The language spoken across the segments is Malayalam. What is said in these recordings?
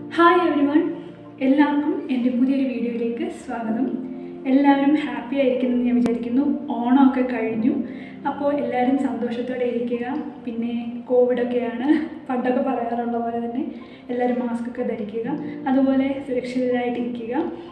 ഹായ് എവരി വൺ എല്ലാവർക്കും എൻ്റെ പുതിയൊരു വീഡിയോയിലേക്ക് സ്വാഗതം എല്ലാവരും ഹാപ്പി ആയിരിക്കുമെന്ന് ഞാൻ വിചാരിക്കുന്നു ഓണമൊക്കെ കഴിഞ്ഞു അപ്പോൾ എല്ലാവരും സന്തോഷത്തോടെ ഇരിക്കുക പിന്നെ കോവിഡൊക്കെയാണ് പണ്ടൊക്കെ പറയാറുള്ള പോലെ തന്നെ എല്ലാവരും മാസ്ക് ഒക്കെ ധരിക്കുക അതുപോലെ സുരക്ഷിതരായിട്ടിരിക്കുക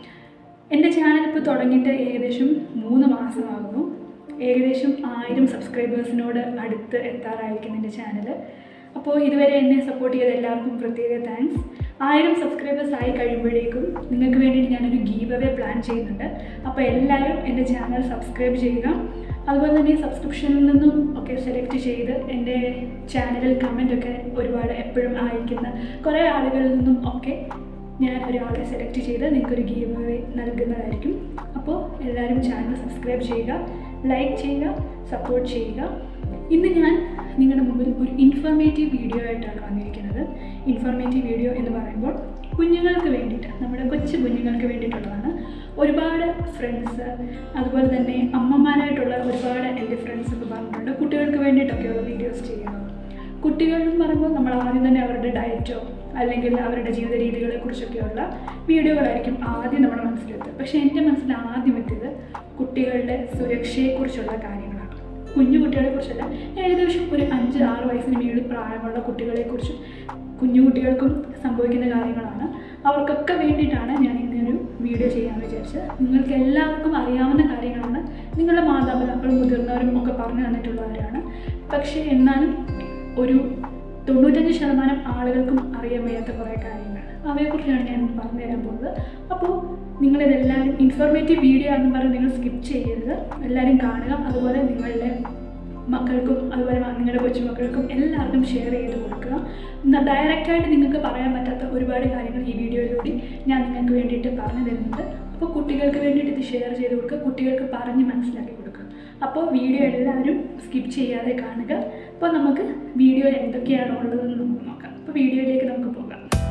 എൻ്റെ ചാനൽ ഇപ്പോൾ തുടങ്ങിയിട്ട് ഏകദേശം മൂന്ന് മാസമാകുന്നു ഏകദേശം ആയിരം സബ്സ്ക്രൈബേഴ്സിനോട് അടുത്ത് എത്താറായിരിക്കും എൻ്റെ ചാനൽ അപ്പോൾ ഇതുവരെ എന്നെ സപ്പോർട്ട് ചെയ്ത എല്ലാവർക്കും പ്രത്യേക താങ്ക്സ് ആയിരം സബ്സ്ക്രൈബേഴ്സ് ആയി കഴിയുമ്പോഴേക്കും നിങ്ങൾക്ക് വേണ്ടിയിട്ട് ഞാനൊരു ഗീവ് അവേ പ്ലാൻ ചെയ്യുന്നുണ്ട് അപ്പോൾ എല്ലാവരും എൻ്റെ ചാനൽ സബ്സ്ക്രൈബ് ചെയ്യുക അതുപോലെ തന്നെ സബ്സ്ക്രിപ്ഷനിൽ നിന്നും ഒക്കെ സെലക്ട് ചെയ്ത് എൻ്റെ ചാനലിൽ കമൻ്റ് ഒക്കെ ഒരുപാട് എപ്പോഴും അയക്കുന്ന കുറേ ആളുകളിൽ നിന്നും ഒക്കെ ഞാൻ ഒരാളെ സെലക്ട് ചെയ്ത് നിങ്ങൾക്കൊരു ഗീവ് അവേ നൽകുന്നതായിരിക്കും അപ്പോൾ എല്ലാവരും ചാനൽ സബ്സ്ക്രൈബ് ചെയ്യുക ലൈക്ക് ചെയ്യുക സപ്പോർട്ട് ചെയ്യുക ഇന്ന് ഞാൻ നിങ്ങളുടെ മുമ്പിൽ ഒരു ഇൻഫോർമേറ്റീവ് വീഡിയോ ആയിട്ടാണ് വന്നിരിക്കുന്നത് ഇൻഫോർമേറ്റീവ് വീഡിയോ എന്ന് പറയുമ്പോൾ കുഞ്ഞുങ്ങൾക്ക് വേണ്ടിയിട്ട് നമ്മുടെ കൊച്ചു കുഞ്ഞുങ്ങൾക്ക് വേണ്ടിയിട്ടുള്ളതാണ് ഒരുപാട് ഫ്രണ്ട്സ് അതുപോലെ തന്നെ അമ്മമാരായിട്ടുള്ള ഒരുപാട് എൻ്റെ ഫ്രണ്ട്സ് ഒക്കെ പറഞ്ഞിട്ടുണ്ട് കുട്ടികൾക്ക് വേണ്ടിയിട്ടൊക്കെയുള്ള വീഡിയോസ് ചെയ്യുന്നത് കുട്ടികൾ എന്ന് പറയുമ്പോൾ നമ്മൾ ആദ്യം തന്നെ അവരുടെ ഡയറ്റോ അല്ലെങ്കിൽ അവരുടെ ജീവിത രീതികളെ കുറിച്ചൊക്കെയുള്ള വീഡിയോകളായിരിക്കും ആദ്യം നമ്മുടെ മനസ്സിലെത്തുക പക്ഷേ എൻ്റെ മനസ്സിൽ ആദ്യം എത്തിയത് കുട്ടികളുടെ സുരക്ഷയെക്കുറിച്ചുള്ള കാര്യങ്ങളാണ് കുഞ്ഞു കുട്ടികളെ കുറിച്ചല്ല ഏകദേശം ഒരു അഞ്ച് ആറ് വയസ്സിന് മുകളിൽ പ്രായമുള്ള കുട്ടികളെക്കുറിച്ചും കുഞ്ഞു കുട്ടികൾക്കും സംഭവിക്കുന്ന കാര്യങ്ങളാണ് അവർക്കൊക്കെ വേണ്ടിയിട്ടാണ് ഞാൻ ഇന്നൊരു വീഡിയോ ചെയ്യാമെന്ന് വിചാരിച്ചത് നിങ്ങൾക്ക് എല്ലാവർക്കും അറിയാവുന്ന കാര്യങ്ങളാണ് നിങ്ങളുടെ മാതാപിതാക്കളും മുതിർന്നവരും ഒക്കെ പറഞ്ഞു തന്നിട്ടുള്ളവരാണ് പക്ഷേ എന്നാലും ഒരു തൊണ്ണൂറ്റഞ്ച് ശതമാനം ആളുകൾക്കും അറിയാൻ വയ്യാത്ത കുറേ കാര്യങ്ങൾ അവയെക്കുറിച്ചാണ് ഞാൻ പറഞ്ഞു തരാൻ പോകുന്നത് അപ്പോൾ നിങ്ങളിതെല്ലാവരും ഇൻഫോർമേറ്റീവ് വീഡിയോ ആണെന്ന് പറഞ്ഞ് നിങ്ങൾ സ്കിപ്പ് ചെയ്യരുത് എല്ലാവരും കാണുക അതുപോലെ നിങ്ങളുടെ മക്കൾക്കും അതുപോലെ നിങ്ങളുടെ കൊച്ചുമക്കൾക്കും എല്ലാവർക്കും ഷെയർ ചെയ്ത് കൊടുക്കുക ഡയറക്റ്റായിട്ട് നിങ്ങൾക്ക് പറയാൻ പറ്റാത്ത ഒരുപാട് കാര്യങ്ങൾ ഈ വീഡിയോയിലൂടെ ഞാൻ നിങ്ങൾക്ക് വേണ്ടിയിട്ട് പറഞ്ഞു തരുന്നുണ്ട് അപ്പോൾ കുട്ടികൾക്ക് വേണ്ടിയിട്ട് ഇത് ഷെയർ ചെയ്ത് കൊടുക്കുക കുട്ടികൾക്ക് പറഞ്ഞ് മനസ്സിലാക്കി കൊടുക്കുക അപ്പോൾ വീഡിയോ എല്ലാവരും സ്കിപ്പ് ചെയ്യാതെ കാണുക അപ്പോൾ നമുക്ക് വീഡിയോ എന്തൊക്കെയാണ് ഉള്ളതെന്ന് നമുക്ക് നോക്കാം അപ്പോൾ വീഡിയോയിലേക്ക് നമുക്ക് പോകാം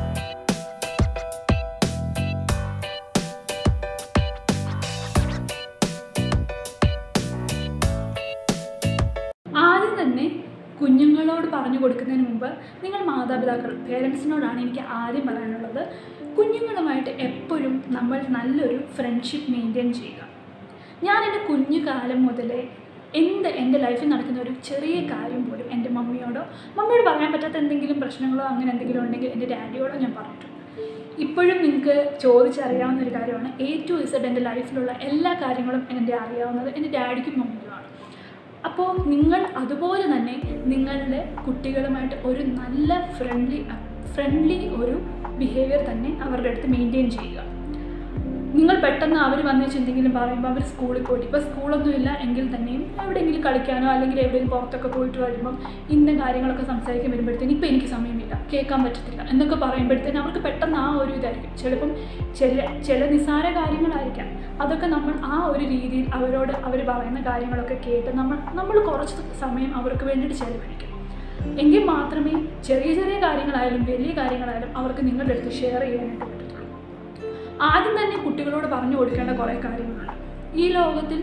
ആദ്യം തന്നെ കുഞ്ഞുങ്ങളോട് പറഞ്ഞു കൊടുക്കുന്നതിന് മുമ്പ് നിങ്ങൾ മാതാപിതാക്കൾ പേരൻസിനോടാണ് എനിക്ക് ആദ്യം പറയാനുള്ളത് കുഞ്ഞുങ്ങളുമായിട്ട് എപ്പോഴും നമ്മൾ നല്ലൊരു ഫ്രണ്ട്ഷിപ്പ് മെയിൻറ്റെയിൻ ചെയ്യുക ഞാൻ എൻ്റെ കുഞ്ഞു കാലം മുതലേ എന്ത് എൻ്റെ ലൈഫിൽ നടക്കുന്ന ഒരു ചെറിയ കാര്യം പോലും എൻ്റെ മമ്മിയോടോ മമ്മിയോട് പറയാൻ പറ്റാത്ത എന്തെങ്കിലും പ്രശ്നങ്ങളോ അങ്ങനെ എന്തെങ്കിലും ഉണ്ടെങ്കിൽ എൻ്റെ ഡാഡിയോടോ ഞാൻ പറഞ്ഞിട്ടുണ്ട് ഇപ്പോഴും നിങ്ങൾക്ക് ചോദിച്ചറിയാവുന്ന ഒരു കാര്യമാണ് എ ടു ഇസഡ് എൻ്റെ ലൈഫിലുള്ള എല്ലാ കാര്യങ്ങളും എൻ്റെ അറിയാവുന്നത് എൻ്റെ ഡാഡിക്കും മമ്മിക്കുമാണ് അപ്പോൾ നിങ്ങൾ അതുപോലെ തന്നെ നിങ്ങളുടെ കുട്ടികളുമായിട്ട് ഒരു നല്ല ഫ്രണ്ട്ലി ഫ്രണ്ട്ലി ഒരു ബിഹേവിയർ തന്നെ അവരുടെ അടുത്ത് മെയിൻറ്റെയിൻ ചെയ്യുക നിങ്ങൾ പെട്ടെന്ന് അവർ വന്ന് എന്തെങ്കിലും പറയുമ്പോൾ അവർ സ്കൂളിൽ പോയിട്ട് ഇപ്പോൾ സ്കൂളൊന്നുമില്ല എങ്കിൽ തന്നെയും എവിടെയെങ്കിലും കളിക്കാനോ അല്ലെങ്കിൽ എവിടെയെങ്കിലും പുറത്തൊക്കെ പോയിട്ട് വരുമ്പം ഇന്ന കാര്യങ്ങളൊക്കെ സംസാരിക്കാൻ വരുമ്പോഴത്തേന് ഇപ്പോൾ എനിക്ക് സമയമില്ല കേൾക്കാൻ പറ്റത്തില്ല എന്നൊക്കെ പറയുമ്പോഴത്തേന് അവർക്ക് പെട്ടെന്ന് ആ ഒരു ഇതായിരിക്കും ചിലപ്പം ചില ചില നിസ്സാര കാര്യങ്ങളായിരിക്കാം അതൊക്കെ നമ്മൾ ആ ഒരു രീതിയിൽ അവരോട് അവർ പറയുന്ന കാര്യങ്ങളൊക്കെ കേട്ട് നമ്മൾ നമ്മൾ കുറച്ച് സമയം അവർക്ക് വേണ്ടിയിട്ട് ചിലവഴിക്കും എങ്കിൽ മാത്രമേ ചെറിയ ചെറിയ കാര്യങ്ങളായാലും വലിയ കാര്യങ്ങളായാലും അവർക്ക് നിങ്ങളുടെ അടുത്ത് ഷെയർ ചെയ്യാനായിട്ട് പറ്റത്തുള്ളൂ ആദ്യം തന്നെ കുട്ടികളോട് പറഞ്ഞു കൊടുക്കേണ്ട കുറേ കാര്യങ്ങളാണ് ഈ ലോകത്തിൽ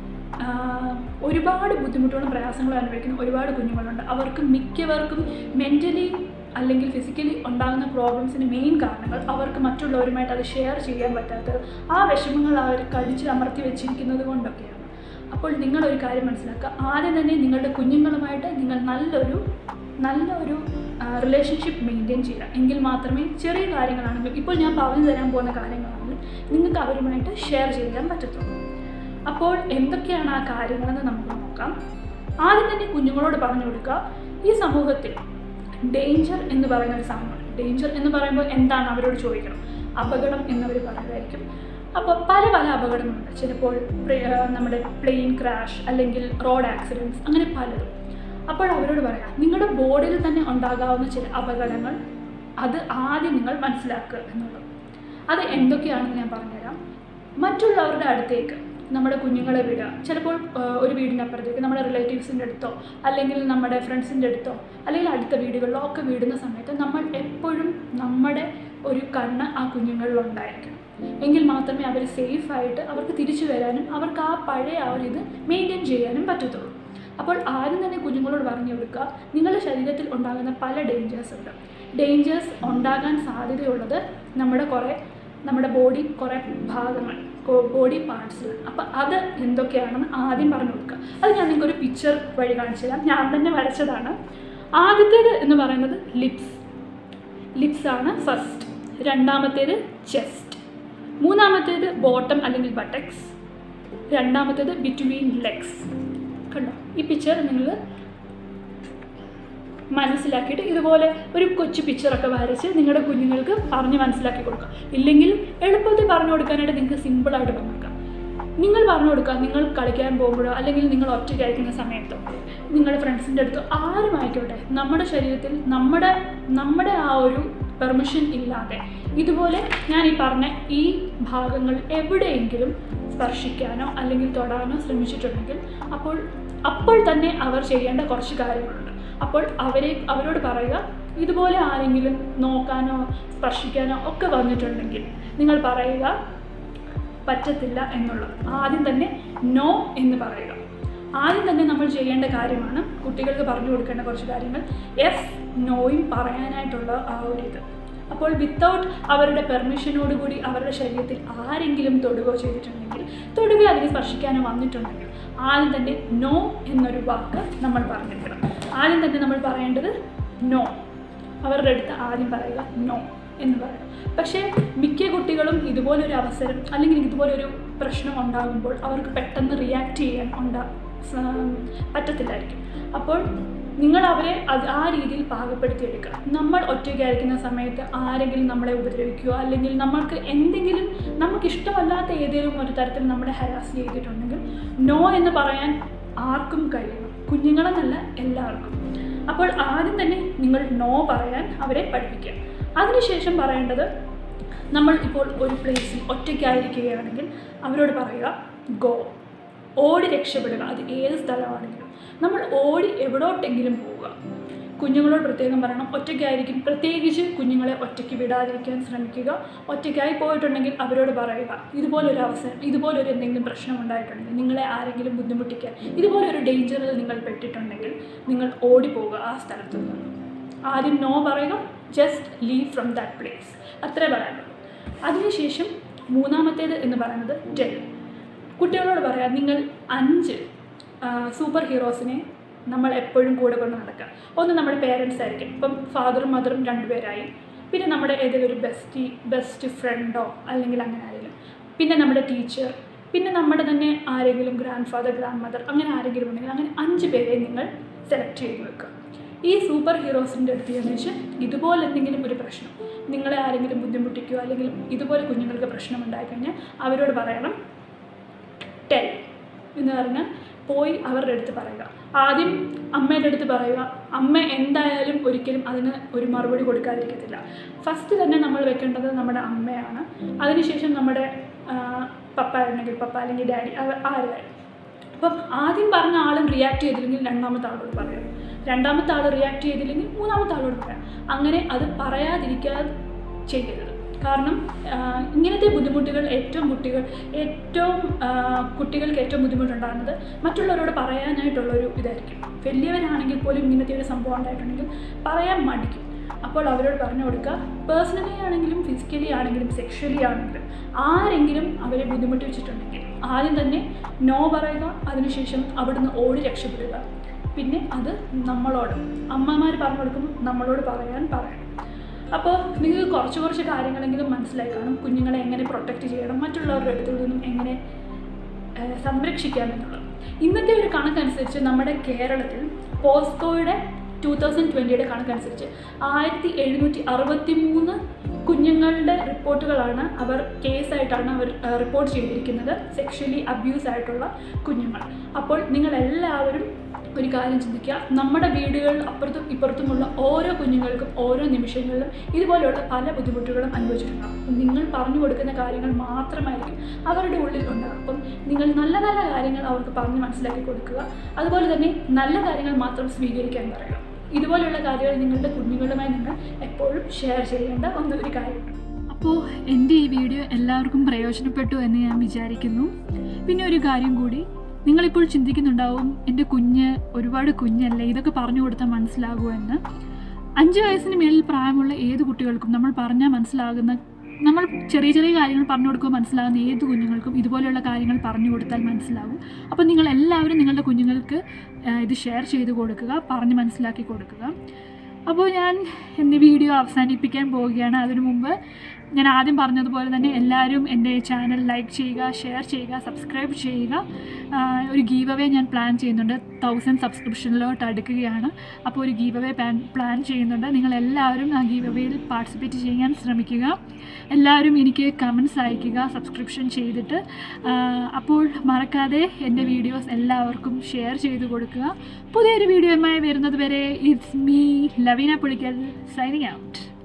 ഒരുപാട് ബുദ്ധിമുട്ടുകളും പ്രയാസങ്ങളും അനുഭവിക്കുന്ന ഒരുപാട് കുഞ്ഞുങ്ങളുണ്ട് അവർക്ക് മിക്കവർക്കും മെൻ്റലി അല്ലെങ്കിൽ ഫിസിക്കലി ഉണ്ടാകുന്ന പ്രോബ്ലംസിന് മെയിൻ കാരണങ്ങൾ അവർക്ക് മറ്റുള്ളവരുമായിട്ട് അത് ഷെയർ ചെയ്യാൻ പറ്റാത്തത് ആ വിഷമങ്ങൾ അവർ കടിച്ച് അമർത്തി വെച്ചിരിക്കുന്നത് കൊണ്ടൊക്കെയാണ് അപ്പോൾ നിങ്ങളൊരു കാര്യം മനസ്സിലാക്കുക ആദ്യം തന്നെ നിങ്ങളുടെ കുഞ്ഞുങ്ങളുമായിട്ട് നിങ്ങൾ നല്ലൊരു നല്ലൊരു റിലേഷൻഷിപ്പ് മെയിൻറ്റെയിൻ ചെയ്യുക എങ്കിൽ മാത്രമേ ചെറിയ കാര്യങ്ങളാണെങ്കിലും ഇപ്പോൾ ഞാൻ പറഞ്ഞു തരാൻ പോകുന്ന കാര്യങ്ങളാണെങ്കിലും നിങ്ങൾക്ക് അവരുമായിട്ട് ഷെയർ ചെയ്യാൻ പറ്റത്തുള്ളൂ അപ്പോൾ എന്തൊക്കെയാണ് ആ കാര്യങ്ങളെന്ന് നമുക്ക് നോക്കാം ആദ്യം തന്നെ കുഞ്ഞുങ്ങളോട് പറഞ്ഞു കൊടുക്കുക ഈ സമൂഹത്തിൽ ഡേഞ്ചർ എന്ന് പറയുന്ന ഒരു സംഭവം ഡേഞ്ചർ എന്ന് പറയുമ്പോൾ എന്താണ് അവരോട് ചോദിക്കണം അപകടം എന്നവർ പറയുന്നതായിരിക്കും അപ്പോൾ പല പല അപകടങ്ങളുണ്ട് ചിലപ്പോൾ നമ്മുടെ പ്ലെയിൻ ക്രാഷ് അല്ലെങ്കിൽ റോഡ് ആക്സിഡൻറ്റ്സ് അങ്ങനെ പലതും അപ്പോൾ അവരോട് പറയാം നിങ്ങളുടെ ബോഡിയിൽ തന്നെ ഉണ്ടാകാവുന്ന ചില അപകടങ്ങൾ അത് ആദ്യം നിങ്ങൾ മനസ്സിലാക്കുക എന്നുള്ളത് അത് എന്തൊക്കെയാണെന്ന് ഞാൻ പറഞ്ഞുതരാം മറ്റുള്ളവരുടെ അടുത്തേക്ക് നമ്മുടെ കുഞ്ഞുങ്ങളെ വിടുക ചിലപ്പോൾ ഒരു വീടിനപ്പുറത്തേക്ക് നമ്മുടെ റിലേറ്റീവ്സിൻ്റെ അടുത്തോ അല്ലെങ്കിൽ നമ്മുടെ ഫ്രണ്ട്സിൻ്റെ അടുത്തോ അല്ലെങ്കിൽ അടുത്ത വീടുകളിലോ ഒക്കെ വിടുന്ന സമയത്ത് നമ്മൾ എപ്പോഴും നമ്മുടെ ഒരു കണ്ണ് ആ കുഞ്ഞുങ്ങളിലുണ്ടായിരിക്കണം എങ്കിൽ മാത്രമേ അവർ സേഫായിട്ട് അവർക്ക് തിരിച്ചു വരാനും അവർക്ക് ആ പഴയ ആ ഒരു ഇത് മെയിൻറ്റെയിൻ ചെയ്യാനും പറ്റത്തുള്ളൂ അപ്പോൾ ആദ്യം തന്നെ കുഞ്ഞുങ്ങളോട് പറഞ്ഞു കൊടുക്കുക നിങ്ങളുടെ ശരീരത്തിൽ ഉണ്ടാകുന്ന പല ഡേഞ്ചേഴ്സ് ഉണ്ട് ഡേഞ്ചേഴ്സ് ഉണ്ടാകാൻ സാധ്യതയുള്ളത് നമ്മുടെ കുറേ നമ്മുടെ ബോഡി കുറേ ഭാഗങ്ങൾ ബോഡി പാർട്സിൽ അപ്പോൾ അത് എന്തൊക്കെയാണെന്ന് ആദ്യം പറഞ്ഞു കൊടുക്കുക അത് ഞാൻ നിങ്ങൾക്ക് ഒരു പിക്ചർ വഴി കാണിച്ചു തരാം ഞാൻ തന്നെ വരച്ചതാണ് ആദ്യത്തേത് എന്ന് പറയുന്നത് ലിപ്സ് ലിപ്സ് ആണ് ഫസ്റ്റ് രണ്ടാമത്തേത് ചെസ്റ്റ് മൂന്നാമത്തേത് ബോട്ടം അല്ലെങ്കിൽ ബട്ടക്സ് രണ്ടാമത്തേത് ബിറ്റ്വീൻ ലെഗ്സ് കണ്ടോ ഈ പിക്ചർ നിങ്ങൾ മനസ്സിലാക്കിയിട്ട് ഇതുപോലെ ഒരു കൊച്ചു പിക്ചറൊക്കെ വരച്ച് നിങ്ങളുടെ കുഞ്ഞുങ്ങൾക്ക് പറഞ്ഞ് മനസ്സിലാക്കി കൊടുക്കുക ഇല്ലെങ്കിൽ എളുപ്പത്തിൽ പറഞ്ഞു കൊടുക്കാനായിട്ട് നിങ്ങൾക്ക് സിമ്പിളായിട്ട് പറഞ്ഞേക്കാം നിങ്ങൾ പറഞ്ഞു കൊടുക്കുക നിങ്ങൾ കളിക്കാൻ പോകുമ്പോഴോ അല്ലെങ്കിൽ നിങ്ങൾ ഒറ്റയ്ക്കായിരിക്കുന്ന സമയത്തോ നിങ്ങളുടെ ഫ്രണ്ട്സിൻ്റെ അടുത്തോ ആരും ആയിക്കോട്ടെ നമ്മുടെ ശരീരത്തിൽ നമ്മുടെ നമ്മുടെ ആ ഒരു പെർമിഷൻ ഇല്ലാതെ ഇതുപോലെ ഞാൻ ഈ പറഞ്ഞ ഈ ഭാഗങ്ങൾ എവിടെയെങ്കിലും സ്പർശിക്കാനോ അല്ലെങ്കിൽ തൊടാനോ ശ്രമിച്ചിട്ടുണ്ടെങ്കിൽ അപ്പോൾ അപ്പോൾ തന്നെ അവർ ചെയ്യേണ്ട കുറച്ച് കാര്യങ്ങളുണ്ട് അപ്പോൾ അവരെ അവരോട് പറയുക ഇതുപോലെ ആരെങ്കിലും നോക്കാനോ സ്പർശിക്കാനോ ഒക്കെ വന്നിട്ടുണ്ടെങ്കിൽ നിങ്ങൾ പറയുക പറ്റത്തില്ല എന്നുള്ളത് ആദ്യം തന്നെ നോ എന്ന് പറയുക ആദ്യം തന്നെ നമ്മൾ ചെയ്യേണ്ട കാര്യമാണ് കുട്ടികൾക്ക് പറഞ്ഞു കൊടുക്കേണ്ട കുറച്ച് കാര്യങ്ങൾ യെസ് നോയും പറയാനായിട്ടുള്ള ആ ഒരു ഇത് അപ്പോൾ വിത്തൗട്ട് അവരുടെ പെർമിഷനോട് കൂടി അവരുടെ ശരീരത്തിൽ ആരെങ്കിലും തൊടുകയോ ചെയ്തിട്ടുണ്ടെങ്കിൽ തൊടുകയോ അതിനെ സ്പർശിക്കാനോ വന്നിട്ടുണ്ടെങ്കിൽ ആദ്യം തന്നെ നോ എന്നൊരു വാക്ക് നമ്മൾ പറഞ്ഞിരിക്കണം ആദ്യം തന്നെ നമ്മൾ പറയേണ്ടത് നോ അവരുടെ അടുത്ത് ആദ്യം പറയുക നോ എന്ന് പറയും പക്ഷേ മിക്ക കുട്ടികളും ഇതുപോലൊരു അവസരം അല്ലെങ്കിൽ ഇതുപോലൊരു പ്രശ്നം ഉണ്ടാകുമ്പോൾ അവർക്ക് പെട്ടെന്ന് റിയാക്ട് ചെയ്യാൻ ഉണ്ടാ സ- പറ്റത്തില്ലായിരിക്കും അപ്പോൾ നിങ്ങൾ അവരെ അത് ആ രീതിയിൽ പാകപ്പെടുത്തിയെടുക്കുക നമ്മൾ ഒറ്റയ്ക്കായിരിക്കുന്ന സമയത്ത് ആരെങ്കിലും നമ്മളെ ഉപദ്രവിക്കുകയോ അല്ലെങ്കിൽ നമ്മൾക്ക് എന്തെങ്കിലും നമുക്ക് ഇഷ്ടമല്ലാത്ത ഏതെങ്കിലും ഒരു തരത്തിൽ നമ്മളെ ഹരാസ് ചെയ്തിട്ടുണ്ടെങ്കിൽ നോ എന്ന് പറയാൻ ആർക്കും കഴിയണം കുഞ്ഞുങ്ങളെന്നല്ല എല്ലാവർക്കും അപ്പോൾ ആദ്യം തന്നെ നിങ്ങൾ നോ പറയാൻ അവരെ പഠിപ്പിക്കുക അതിനുശേഷം പറയേണ്ടത് നമ്മൾ ഇപ്പോൾ ഒരു പ്ലേസിൽ ഒറ്റയ്ക്കായിരിക്കുകയാണെങ്കിൽ അവരോട് പറയുക ഗോ ഓടി രക്ഷപ്പെടുക അത് ഏത് സ്ഥലമാണെങ്കിലും നമ്മൾ ഓടി എവിടോട്ടെങ്കിലും പോവുക കുഞ്ഞുങ്ങളോട് പ്രത്യേകം പറയണം ഒറ്റയ്ക്കായിരിക്കും പ്രത്യേകിച്ച് കുഞ്ഞുങ്ങളെ ഒറ്റയ്ക്ക് വിടാതിരിക്കാൻ ശ്രമിക്കുക ഒറ്റയ്ക്കായി പോയിട്ടുണ്ടെങ്കിൽ അവരോട് പറയുക ഇതുപോലൊരു അവസരം ഇതുപോലൊരു എന്തെങ്കിലും പ്രശ്നം ഉണ്ടായിട്ടുണ്ടെങ്കിൽ നിങ്ങളെ ആരെങ്കിലും ബുദ്ധിമുട്ടിക്കാൻ ഇതുപോലൊരു ഡേഞ്ചറിൽ നിങ്ങൾ പെട്ടിട്ടുണ്ടെങ്കിൽ നിങ്ങൾ ഓടിപ്പോവുക ആ സ്ഥലത്തു നിന്ന് ആദ്യം നോ പറയുക just leave from that place അത്രേ പറയാനുള്ളൂ അതിനുശേഷം മൂന്നാമത്തേത് എന്ന് പറയുന്നത് ടെൽ കുട്ടികളോട് പറയാം നിങ്ങൾ അഞ്ച് സൂപ്പർ ഹീറോസിനെ നമ്മൾ എപ്പോഴും കൂടെ കൊണ്ട് നടക്കുക ഒന്ന് നമ്മുടെ പേരൻസ് ആയിരിക്കും ഇപ്പം ഫാദറും മദറും രണ്ടുപേരായി പിന്നെ നമ്മുടെ ഏതെങ്കിലും ഒരു ബെസ്റ്റി ബെസ്റ്റ് ഫ്രണ്ടോ അല്ലെങ്കിൽ അങ്ങനെ ആരെങ്കിലും പിന്നെ നമ്മുടെ ടീച്ചർ പിന്നെ നമ്മുടെ തന്നെ ആരെങ്കിലും ഗ്രാൻഡ് ഫാദർ ഗ്രാൻഡ് മദർ അങ്ങനെ ആരെങ്കിലും ഉണ്ടെങ്കിൽ അങ്ങനെ അഞ്ച് പേരെ നിങ്ങൾ സെലക്ട് ചെയ്ത് വെക്കുക ഈ സൂപ്പർ ഹീറോസിൻ്റെ അടുത്ത് ചെന്ന് വെച്ച് ഇതുപോലെ എന്തെങ്കിലും ഒരു പ്രശ്നം നിങ്ങളെ ആരെങ്കിലും ബുദ്ധിമുട്ടിക്കുകയോ അല്ലെങ്കിൽ ഇതുപോലെ കുഞ്ഞുങ്ങൾക്ക് പ്രശ്നം ഉണ്ടായിക്കഴിഞ്ഞാൽ അവരോട് പറയണം ടെൽ എന്ന് പറഞ്ഞാൽ പോയി അവരുടെ അടുത്ത് പറയുക ആദ്യം അമ്മയുടെ അടുത്ത് പറയുക അമ്മ എന്തായാലും ഒരിക്കലും അതിന് ഒരു മറുപടി കൊടുക്കാതിരിക്കത്തില്ല ഫസ്റ്റ് തന്നെ നമ്മൾ വെക്കേണ്ടത് നമ്മുടെ അമ്മയാണ് അതിനുശേഷം നമ്മുടെ ആ, പപ്പ ആയിരുന്നെങ്കിൽ പപ്പ അല്ലെങ്കിൽ ഡാഡി അവ ആരായാലും അപ്പം ആദ്യം പറഞ്ഞ ആളും റിയാക്ട് ചെയ്തില്ലെങ്കിൽ രണ്ടാമത്തെ ആളോട് പറയാം രണ്ടാമത്തെ ആൾ റിയാക്ട് ചെയ്തില്ലെങ്കിൽ മൂന്നാമത്തെ ആളോട് പറയാം അങ്ങനെ അത് പറയാതിരിക്കാതെ ചെയ്യരുത് കാരണം ആ, ഇങ്ങനത്തെ ബുദ്ധിമുട്ടുകൾ ഏറ്റവും കുട്ടികൾ ഏറ്റവും ആ, കുട്ടികൾക്ക് ഏറ്റവും ബുദ്ധിമുട്ടുണ്ടാകുന്നത് മറ്റുള്ളവരോട് പറയാനായിട്ടുള്ളൊരു ഇതായിരിക്കും വലിയവരാണെങ്കിൽ പോലും ഇങ്ങനത്തെ ഒരു സംഭവം ഉണ്ടായിട്ടുണ്ടെങ്കിൽ പറയാൻ മടിക്കും അപ്പോൾ അവരോട് പറഞ്ഞു കൊടുക്കുക പേഴ്സണലി ആണെങ്കിലും ഫിസിക്കലി ആണെങ്കിലും സെക്ഷലി ആണെങ്കിലും ആരെങ്കിലും അവരെ ബുദ്ധിമുട്ടിച്ചിട്ടുണ്ടെങ്കിൽ ആദ്യം തന്നെ നോ പറയുക അതിനുശേഷം അവിടുന്ന് ഓടി രക്ഷപ്പെടുക പിന്നെ അത് നമ്മളോട് അമ്മമാർ പറഞ്ഞു കൊടുക്കുമ്പോൾ നമ്മളോട് പറയാൻ പറയണം അപ്പോൾ നിങ്ങൾക്ക് കുറച്ച് കുറച്ച് കാര്യങ്ങളെങ്കിലും മനസ്സിലായി കാണും കുഞ്ഞുങ്ങളെ എങ്ങനെ പ്രൊട്ടക്റ്റ് ചെയ്യണം മറ്റുള്ളവരുടെ അടുത്തിൽ നിന്നും എങ്ങനെ ഏഹ്, സംരക്ഷിക്കാമെന്നുള്ളത് ഇന്നത്തെ ഒരു കണക്കനുസരിച്ച് നമ്മുടെ കേരളത്തിൽ പോസ്കോയുടെ ടൂ തൗസൻഡ് ട്വൻറ്റിയുടെ കണക്കനുസരിച്ച് ആയിരത്തി എഴുന്നൂറ്റി അറുപത്തി മൂന്ന് കുഞ്ഞുങ്ങളുടെ റിപ്പോർട്ടുകളാണ് അവർ കേസായിട്ടാണ് അവർ റിപ്പോർട്ട് ചെയ്തിരിക്കുന്നത് സെക്ഷലി അബ്യൂസ് ആയിട്ടുള്ള കുഞ്ഞുങ്ങൾ അപ്പോൾ നിങ്ങളെല്ലാവരും ഒരു കാര്യം ചിന്തിക്കുക നമ്മുടെ വീടുകളിൽ അപ്പുറത്തും ഇപ്പുറത്തുമുള്ള ഓരോ കുഞ്ഞുങ്ങൾക്കും ഓരോ നിമിഷങ്ങളിലും ഇതുപോലെയുള്ള പല ബുദ്ധിമുട്ടുകളും അനുഭവിച്ചിട്ടുണ്ടാകും അപ്പം നിങ്ങൾ പറഞ്ഞു കൊടുക്കുന്ന കാര്യങ്ങൾ മാത്രമായിരിക്കും അവരുടെ ഉള്ളിൽ ഉണ്ടാകും അപ്പം നിങ്ങൾ നല്ല നല്ല കാര്യങ്ങൾ അവർക്ക് പറഞ്ഞ് മനസ്സിലാക്കി കൊടുക്കുക അതുപോലെ തന്നെ നല്ല കാര്യങ്ങൾ മാത്രം സ്വീകരിക്കാൻ പറയുക ഇതുപോലെയുള്ള കാര്യങ്ങൾ നിങ്ങളുടെ കുഞ്ഞുങ്ങളുമായി നിങ്ങൾ എപ്പോഴും ഷെയർ ചെയ്യേണ്ട ഒന്ന് ഒരു കാര്യമാണ് അപ്പോൾ എൻ്റെ ഈ വീഡിയോ എല്ലാവർക്കും പ്രയോജനപ്പെട്ടു എന്ന് ഞാൻ വിചാരിക്കുന്നു പിന്നെ ഒരു കാര്യം കൂടി നിങ്ങളിപ്പോൾ ചിന്തിക്കുന്നുണ്ടാവും എൻ്റെ കുഞ്ഞ് ഒരുപാട് കുഞ്ഞല്ലേ ഇതൊക്കെ പറഞ്ഞു കൊടുത്താൽ മനസ്സിലാകുമോ എന്ന് അഞ്ച് വയസ്സിന് മേളിൽ പ്രായമുള്ള ഏത് കുട്ടികൾക്കും നമ്മൾ പറഞ്ഞാൽ മനസ്സിലാകുന്ന നമ്മൾ ചെറിയ ചെറിയ കാര്യങ്ങൾ പറഞ്ഞു കൊടുക്കുമ്പോൾ മനസ്സിലാകുന്ന ഏത് കുഞ്ഞുങ്ങൾക്കും ഇതുപോലെയുള്ള കാര്യങ്ങൾ പറഞ്ഞു കൊടുത്താൽ മനസ്സിലാകും അപ്പോൾ നിങ്ങൾ എല്ലാവരും നിങ്ങളുടെ കുഞ്ഞുങ്ങൾക്ക് ആ, ഇത് ഷെയർ ചെയ്ത് കൊടുക്കുക പറഞ്ഞ് മനസ്സിലാക്കി കൊടുക്കുക അപ്പോൾ ഞാൻ എൻ്റെ വീഡിയോ അവസാനിപ്പിക്കാൻ പോവുകയാണ് അതിനു മുമ്പ് ഞാൻ ആദ്യം പറഞ്ഞതുപോലെ തന്നെ എല്ലാവരും എൻ്റെ ചാനൽ ലൈക്ക് ചെയ്യുക ഷെയർ ചെയ്യുക സബ്സ്ക്രൈബ് ചെയ്യുക ആ, ഒരു ഗീവ് അവേ ഞാൻ പ്ലാൻ ചെയ്യുന്നുണ്ട് തൗസൻഡ് സബ്സ്ക്രിപ്ഷനിലോട്ട് അടുക്കുകയാണ് അപ്പോൾ ഒരു ഗീവ് അവേ പ്ലാൻ പ്ലാൻ ചെയ്യുന്നുണ്ട് നിങ്ങൾ എല്ലാവരും ആ ഗീവ് അവേയിൽ പാർട്ടിസിപ്പേറ്റ് ചെയ്യാൻ ശ്രമിക്കുക എല്ലാവരും എനിക്ക് കമൻസ് അയയ്ക്കുക സബ്സ്ക്രിപ്ഷൻ ചെയ്തിട്ട് ആ, അപ്പോൾ മറക്കാതെ എൻ്റെ വീഡിയോസ് എല്ലാവർക്കും ഷെയർ ചെയ്ത് കൊടുക്കുക പുതിയൊരു വീഡിയോയുമായി വരുന്നത് വരെ it's me Laveena Pulickal signing out